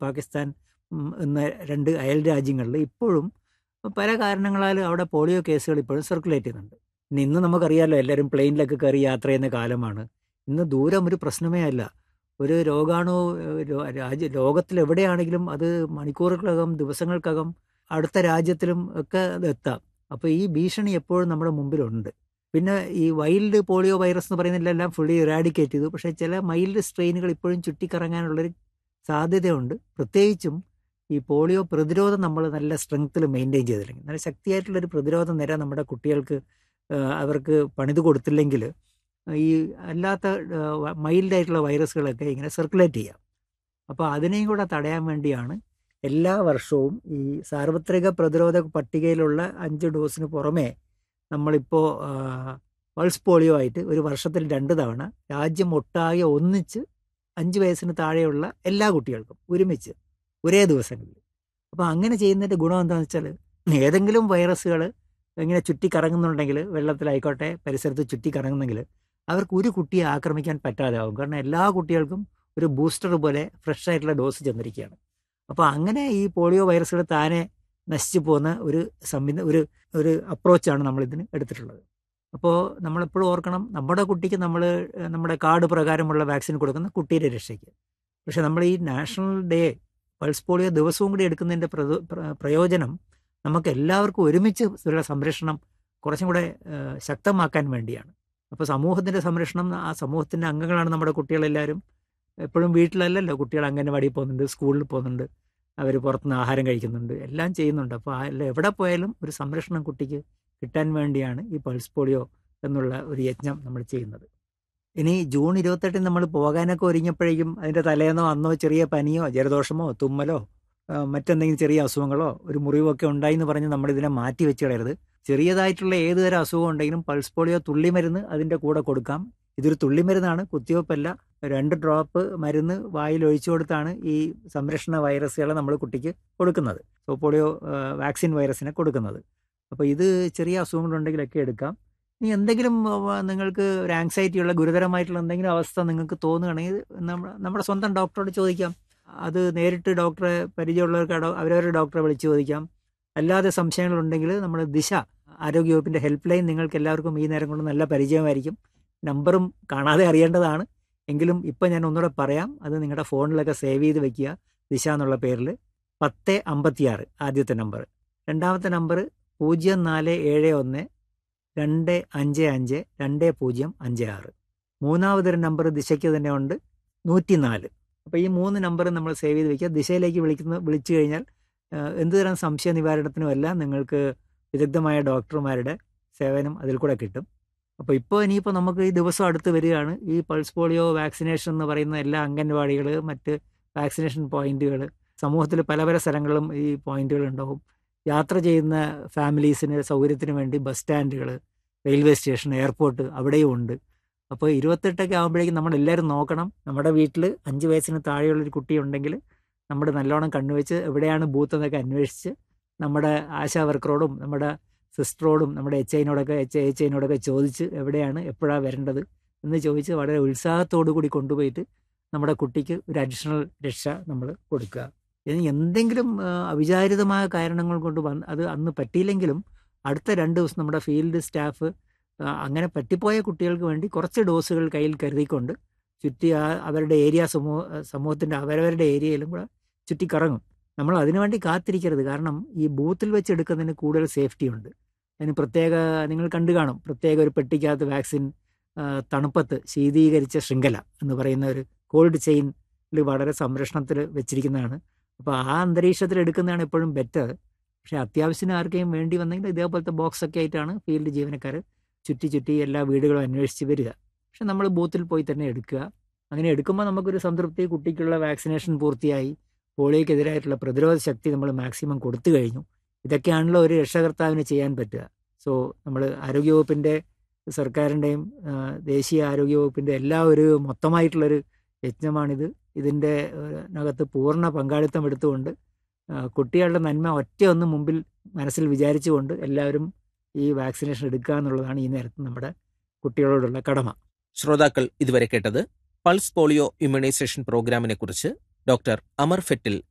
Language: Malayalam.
പാകിസ്ഥാൻ ഉം, എന്ന രണ്ട് അയൽ രാജ്യങ്ങളിൽ ഇപ്പോഴും പല കാരണങ്ങളാൽ അവിടെ പോളിയോ കേസുകൾ ഇപ്പോഴും സർക്കുലേറ്റ് ചെയ്യുന്നുണ്ട് ഇന്ന് ഇന്ന് നമുക്കറിയാമല്ലോ എല്ലാവരും പ്ലെയിനിലൊക്കെ കയറി യാത്ര ചെയ്യുന്ന കാലമാണ് ഇന്ന് ദൂരം ഒരു പ്രശ്നമേ അല്ല ഒരു രോഗാണു ഏഹ്, രോ- രാജ്യ ലോകത്തിൽ എവിടെയാണെങ്കിലും അത് മണിക്കൂറുകൾക്കകം ദിവസങ്ങൾക്കകം അടുത്ത രാജ്യത്തിലും ഒക്കെ അത് എത്താം അപ്പോൾ ഈ ഭീഷണി എപ്പോഴും നമ്മുടെ മുമ്പിലുണ്ട് പിന്നെ ഈ വൈൽഡ് പോളിയോ വൈറസ് എന്ന് പറയുന്നതിലെല്ലാം ഫുള്ളി ഇറാഡിക്കേറ്റ് ചെയ്തു പക്ഷേ ചില മൈൽഡ് സ്ട്രെയിനുകൾ ഇപ്പോഴും ചുറ്റിക്കറങ്ങാനുള്ളൊരു സാധ്യതയുണ്ട് പ്രത്യേകിച്ചും ഈ പോളിയോ പ്രതിരോധം നമ്മൾ നല്ല സ്ട്രെങ്ത്തിൽ മെയിൻറ്റെയിൻ ചെയ്തില്ലെങ്കിൽ നല്ല ശക്തിയായിട്ടുള്ളൊരു പ്രതിരോധ നിര നമ്മുടെ കുട്ടികൾക്ക് ആ, അവർക്ക് പണിത് കൊടുത്തില്ലെങ്കിൽ ഈ അല്ലാത്ത മൈൽഡ് ആയിട്ടുള്ള വൈറസുകളൊക്കെ ഇങ്ങനെ സർക്കുലേറ്റ് ചെയ്യാം അപ്പോൾ അതിനെയും കൂടെ തടയാൻ വേണ്ടിയാണ് എല്ലാ വർഷവും ഈ സാർവത്രിക പ്രതിരോധ പട്ടികയിലുള്ള അഞ്ച് ഡോസിന് പുറമെ നമ്മളിപ്പോൾ പൾസ് പോളിയോ ആയിട്ട് ഒരു വർഷത്തിൽ രണ്ട് തവണ രാജ്യം ഒട്ടാകെ ഒന്നിച്ച് അഞ്ച് വയസ്സിന് താഴെയുള്ള എല്ലാ കുട്ടികൾക്കും ഒരുമിച്ച് ഒരേ ദിവസങ്ങളിൽ അപ്പോൾ അങ്ങനെ ചെയ്യുന്നതിൻ്റെ ഗുണം എന്താണെന്ന് വെച്ചാൽ ഏതെങ്കിലും വൈറസുകൾ ഇങ്ങനെ ചുറ്റിക്കറങ്ങുന്നുണ്ടെങ്കിൽ വെള്ളത്തിലായിക്കോട്ടെ പരിസരത്ത് ചുറ്റിക്കറങ്ങുന്നെങ്കിൽ അവർക്ക് ഒരു കുട്ടിയെ ആക്രമിക്കാൻ പറ്റാതെ ആവും കാരണം എല്ലാ കുട്ടികൾക്കും ഒരു ബൂസ്റ്റർ പോലെ ഫ്രഷ് ആയിട്ടുള്ള ഡോസ് ചെന്നിരിക്കുകയാണ് അപ്പോൾ അങ്ങനെ ഈ പോളിയോ വൈറസുകൾ താനെ നശിച്ചു പോകുന്ന ഒരു സംവിധ ഒരു ഒരു അപ്രോച്ചാണ് നമ്മളിതിന് എടുത്തിട്ടുള്ളത് അപ്പോൾ നമ്മളെപ്പോഴും ഓർക്കണം നമ്മുടെ കുട്ടിക്ക് നമ്മൾ നമ്മുടെ കാർഡ് പ്രകാരമുള്ള വാക്സിൻ കൊടുക്കുന്ന കുട്ടിയുടെ രക്ഷയ്ക്ക് പക്ഷെ നമ്മൾ ഈ നാഷണൽ ഡേ പൾസ് പോളിയോ ദിവസവും കൂടി എടുക്കുന്നതിൻ്റെ പ്രയോ- പ്ര- പ്രയോജനം നമുക്ക് എല്ലാവർക്കും ഒരുമിച്ച് ഉള്ള സംരക്ഷണം കുറച്ചും കൂടെ ആ, ശക്തമാക്കാൻ വേണ്ടിയാണ് അപ്പോൾ സമൂഹത്തിൻ്റെ സംരക്ഷണം ആ സമൂഹത്തിൻ്റെ അംഗങ്ങളാണ് നമ്മുടെ കുട്ടികളെല്ലാവരും എപ്പോഴും വീട്ടിലല്ലല്ലോ കുട്ടികൾ അംഗനവാടിയിൽ പോകുന്നുണ്ട് സ്കൂളിൽ പോകുന്നുണ്ട് അവർ പുറത്തുനിന്ന് ആഹാരം കഴിക്കുന്നുണ്ട് എല്ലാം ചെയ്യുന്നുണ്ട് അപ്പോൾ ആ എല്ലാം എവിടെ പോയാലും ഒരു സംരക്ഷണം കുട്ടിക്ക് കിട്ടാൻ വേണ്ടിയാണ് ഈ പൾസ് പോളിയോ എന്നുള്ള ഒരു യജ്ഞം നമ്മൾ ചെയ്യുന്നത് ഇനി ജൂൺ ഇരുപത്തെട്ടിന് നമ്മൾ പോകാനൊക്കെ ഒരുങ്ങിയപ്പോഴേക്കും അതിൻ്റെ തലേന്നോ അന്നോ ചെറിയ പനിയോ ജലദോഷമോ തുമ്മലോ ആ, മറ്റെന്തെങ്കിലും ചെറിയ അസുഖങ്ങളോ ഒരു മുറിവൊക്കെ ഉണ്ടായി എന്ന് പറഞ്ഞ് നമ്മൾ ഇതിനെ മാറ്റി വെച്ച് കളയരുത് ചെറിയതായിട്ടുള്ള ഏത് തരം അസുഖം ഉണ്ടെങ്കിലും പൾസ് പോളിയോ തുള്ളിമരുന്ന് അതിൻ്റെ കൂടെ കൊടുക്കാം ഇതൊരു തുള്ളിമരുന്നാണ് കുത്തിവെപ്പല്ല രണ്ട് ഡ്രോപ്പ് മരുന്ന് വായിൽ ഒഴിച്ചു കൊടുത്താണ് ഈ സംരക്ഷണ വൈറസുകളെ നമ്മൾ കുട്ടിക്ക് കൊടുക്കുന്നത് സോ പോളിയോ ആ, വാക്സിൻ വൈറസിനെ കൊടുക്കുന്നത് അപ്പോൾ ഇത് ചെറിയ അസുഖങ്ങളുണ്ടെങ്കിലൊക്കെ എടുക്കാം ഇനി എന്തെങ്കിലും ആ, നിങ്ങൾക്ക് ഒരു ആങ്സൈറ്റി ഉള്ള ഗുരുതരമായിട്ടുള്ള എന്തെങ്കിലും അവസ്ഥ നിങ്ങൾക്ക് തോന്നുകയാണെങ്കിൽ നമ്മുടെ നമ്മുടെ സ്വന്തം ഡോക്ടറോട് ചോദിക്കാം അത് നേരിട്ട് ഡോക്ടറെ പരിചയമുള്ളവർക്ക് ഡോ- അവരവരുടെ ഡോക്ടറെ വിളിച്ച് ചോദിക്കാം അല്ലാതെ സംശയങ്ങളുണ്ടെങ്കിൽ നമ്മൾ ദിശ ആരോഗ്യവകുപ്പിൻ്റെ ഹെൽപ്പ് ലൈൻ നിങ്ങൾക്ക് എല്ലാവർക്കും ഈ നേരം കൊണ്ട് നല്ല പരിചയമായിരിക്കും നമ്പറും കാണാതെ അറിയേണ്ടതാണ് എങ്കിലും ഇപ്പം ഞാൻ ഒന്നുകൂടെ പറയാം അത് നിങ്ങളുടെ ഫോണിലൊക്കെ സേവ് ചെയ്ത് വെക്കുക ദിശ എന്നുള്ള പേരിൽ പത്ത് അമ്പത്തിയാറ് ആദ്യത്തെ നമ്പർ രണ്ടാമത്തെ നമ്പർ പൂജ്യം നാല് ഏഴ് ഒന്ന് രണ്ട് അഞ്ച് അഞ്ച് രണ്ട് പൂജ്യം അഞ്ച് ആറ് മൂന്നാമതൊരു നമ്പർ ദിശയ്ക്ക് തന്നെ ഉണ്ട് നൂറ്റി നാല് അപ്പോൾ ഈ മൂന്ന് നമ്പർ നമ്മൾ സേവ് ചെയ്ത് വെക്കുക ദിശയിലേക്ക് വിളിക്കുന്ന വിളിച്ചു കഴിഞ്ഞാൽ ആ, എന്ത് തരം സംശയ നിവാരണത്തിനും എല്ലാം നിങ്ങൾക്ക് വിദഗ്ധമായ ഡോക്ടർമാരുടെ സേവനം അതിൽ കൂടെ കിട്ടും അപ്പോൾ ഇപ്പോൾ ഇനിയിപ്പോൾ നമുക്ക് ഈ ദിവസം അടുത്ത് വരികയാണ് ഈ പൾസ് പോളിയോ വാക്സിനേഷൻ എന്ന് പറയുന്ന എല്ലാ അംഗൻവാടികൾ മറ്റ് വാക്സിനേഷൻ പോയിന്റുകൾ സമൂഹത്തിൽ പല പല സ്ഥലങ്ങളിലും ഈ പോയിന്റുകൾ ഉണ്ടാവും യാത്ര ചെയ്യുന്ന ഫാമിലീസിന് സൗകര്യത്തിന് വേണ്ടി ബസ് സ്റ്റാൻഡുകൾ റെയിൽവേ സ്റ്റേഷൻ എയർപോർട്ട് അവിടെയും ഉണ്ട് അപ്പോൾ ഇരുപത്തെട്ടൊക്കെ ആകുമ്പോഴേക്കും നമ്മൾ എല്ലാവരും നോക്കണം നമ്മുടെ വീട്ടിൽ അഞ്ച് വയസ്സിന് താഴെയുള്ളൊരു കുട്ടി ഉണ്ടെങ്കിൽ നമ്മൾ നല്ലോണം കണ്ണുവെച്ച് എവിടെയാണ് ബൂത്ത് എന്നൊക്കെ അന്വേഷിച്ച് നമ്മുടെ ആശാ വർക്കറോടും നമ്മുടെ സിസ്റ്ററോടും നമ്മുടെ എച്ച് ഐനോടൊക്കെ എച്ച് എച്ച് ഐനോടൊക്കെ ചോദിച്ച് എവിടെയാണ് എപ്പോഴാണ് വരേണ്ടത് എന്ന് ചോദിച്ച് വളരെ ഉത്സാഹത്തോടു കൂടി കൊണ്ടുപോയിട്ട് നമ്മുടെ കുട്ടിക്ക് ഒരു അഡീഷണൽ രക്ഷ നമ്മൾ കൊടുക്കുക ഇനി എന്തെങ്കിലും ആ, അവിചാരിതമായ കാരണങ്ങൾ കൊണ്ട് വന്ന് അത് അന്ന് പറ്റിയില്ലെങ്കിലും അടുത്ത രണ്ട് ദിവസം നമ്മുടെ ഫീൽഡ് സ്റ്റാഫ് ആ, അങ്ങനെ പറ്റിപ്പോയ കുട്ടികൾക്ക് വേണ്ടി കുറച്ച് ഡോസുകൾ കയ്യിൽ കരുതിക്കൊണ്ട് ചുറ്റി ആ അവരുടെ ഏരിയ സമൂഹ സമൂഹത്തിൻ്റെ അവരവരുടെ ഏരിയയിലും കൂടെ ചുറ്റിക്കറങ്ങും നമ്മൾ അതിനുവേണ്ടി കാത്തിരിക്കരുത് കാരണം ഈ ബൂത്തിൽ വെച്ച് എടുക്കുന്നതിന് കൂടുതൽ സേഫ്റ്റി ഉണ്ട് അതിന് പ്രത്യേക നിങ്ങൾ കണ്ടു കാണും പ്രത്യേക ഒരു പെട്ടിക്കകത്ത് വാക്സിൻ ആ, തണുപ്പത്ത് ശീതീകരിച്ച ശൃംഖല എന്ന് പറയുന്ന ഒരു കോൾഡ് ചെയിനിൽ വളരെ സംരക്ഷണത്തിൽ വെച്ചിരിക്കുന്നതാണ് അപ്പോൾ ആ അന്തരീക്ഷത്തിൽ എടുക്കുന്നതാണ് എപ്പോഴും ബെറ്റർ പക്ഷേ അത്യാവശ്യത്തിന് ആർക്കെങ്കിലും വേണ്ടി വന്നെങ്കിൽ ഇതേപോലത്തെ ബോക്സ് ഒക്കെ ആയിട്ടാണ് ഫീൽഡ് ജീവനക്കാർ ചുറ്റി ചുറ്റി എല്ലാ വീടുകളും അന്വേഷിച്ച് വരിക പക്ഷെ നമ്മൾ ബൂത്തിൽ പോയി തന്നെ എടുക്കുക അങ്ങനെ എടുക്കുമ്പോൾ നമുക്കൊരു സംതൃപ്തി കുട്ടിക്കുള്ള വാക്സിനേഷൻ പൂർത്തിയായി പോളിയോക്കെതിരായിട്ടുള്ള പ്രതിരോധ ശക്തി നമ്മൾ മാക്സിമം കൊടുത്തു കഴിഞ്ഞു ഇതൊക്കെയാണല്ലോ ഒരു രക്ഷകർത്താവിന് ചെയ്യാൻ പറ്റുക സോ നമ്മൾ ആരോഗ്യവകുപ്പിൻ്റെ സർക്കാരിൻ്റെയും ആ, ദേശീയ ആരോഗ്യവകുപ്പിൻ്റെ എല്ലാ ഒരു മൊത്തമായിട്ടുള്ളൊരു യജ്ഞമാണിത് ഇതിൻ്റെ ഏഹ്, നകത്ത് പൂർണ്ണ പങ്കാളിത്തം എടുത്തുകൊണ്ട് ആ, കുട്ടികളുടെ നന്മ ഒറ്റ ഒന്ന് മുമ്പിൽ മനസ്സിൽ വിചാരിച്ചുകൊണ്ട് എല്ലാവരും ഈ വാക്സിനേഷൻ എടുക്കുക എന്നുള്ളതാണ് ഈ നേരത്ത് നമ്മുടെ കുട്ടികളോടുള്ള കടമ ശ്രോതാക്കൾ ഇതുവരെ കേട്ടത് പൾസ് പോളിയോ ഇമ്മ്യൂണൈസേഷൻ പ്രോഗ്രാമിനെ കുറിച്ച് ഡോക്ടർ അമർ ഫെറ്റിൽ